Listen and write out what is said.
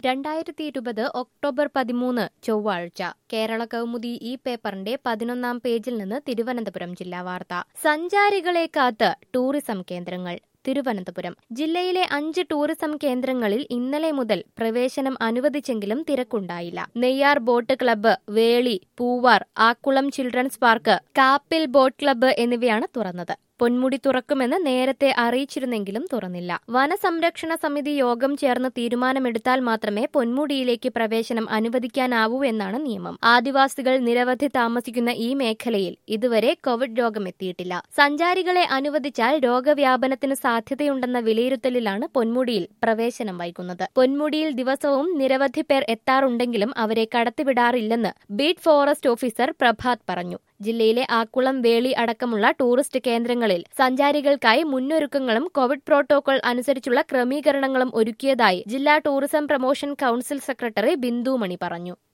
രണ്ടായിരത്തി ഇരുപത് ഒക്ടോബർ പതിമൂന്ന് ചൊവ്വാഴ്ച കേരള കൗമുദി ഈ പേപ്പറിന്റെ പതിനൊന്നാം പേജിൽ നിന്ന് തിരുവനന്തപുരം ജില്ലാ വാർത്ത സഞ്ചാരികളെ കാത്ത് ടൂറിസം കേന്ദ്രങ്ങൾ തിരുവനന്തപുരം ജില്ലയിലെ അഞ്ച് ടൂറിസം കേന്ദ്രങ്ങളിൽ ഇന്നലെ മുതൽ പ്രവേശനം അനുവദിച്ചെങ്കിലും തിരക്കുണ്ടായില്ല Neyyar boat club Veli Poovar Akkulam children's park Kappil boat club എന്നിവയാണ് തുറന്നത് പൊന്മുടി തുറക്കുമെന്ന് നേരത്തെ അറിയിച്ചിരുന്നെങ്കിലും തുറന്നില്ല വനസംരക്ഷണ സമിതി യോഗം ചേർന്ന് തീരുമാനമെടുത്താൽ മാത്രമേ പൊന്മുടിയിലേക്ക് പ്രവേശനം അനുവദിക്കാനാവൂ എന്നാണ് നിയമം ആദിവാസികൾ നിരവധി താമസിക്കുന്ന ഈ മേഖലയിൽ ഇതുവരെ കോവിഡ് രോഗം എത്തിയിട്ടില്ല സഞ്ചാരികളെ അനുവദിച്ചാൽ രോഗവ്യാപനത്തിന് സാധ്യതയുണ്ടെന്ന വിലയിരുത്തലിലാണ് പൊന്മുടിയിൽ പ്രവേശനം വൈകുന്നത് പൊന്മുടിയിൽ ദിവസവും നിരവധി പേർ എത്താറുണ്ടെങ്കിലും അവരെ കടത്തിവിടാറില്ലെന്ന് ബീറ്റ് ഫോറസ്റ്റ് ഓഫീസർ പ്രഭാത് പറഞ്ഞു ജില്ലയിലെ ആക്കുളം വേളി അടക്കമുള്ള ടൂറിസ്റ്റ് കേന്ദ്രങ്ങളിൽ സഞ്ചാരികൾക്കായി മുന്നൊരുക്കങ്ങളും കോവിഡ് പ്രോട്ടോകോൾ അനുസരിച്ചുള്ള ക്രമീകരണങ്ങളും ഒരുക്കിയതായി ജില്ലാ tourism promotion council secretary Bindumani പറഞ്ഞു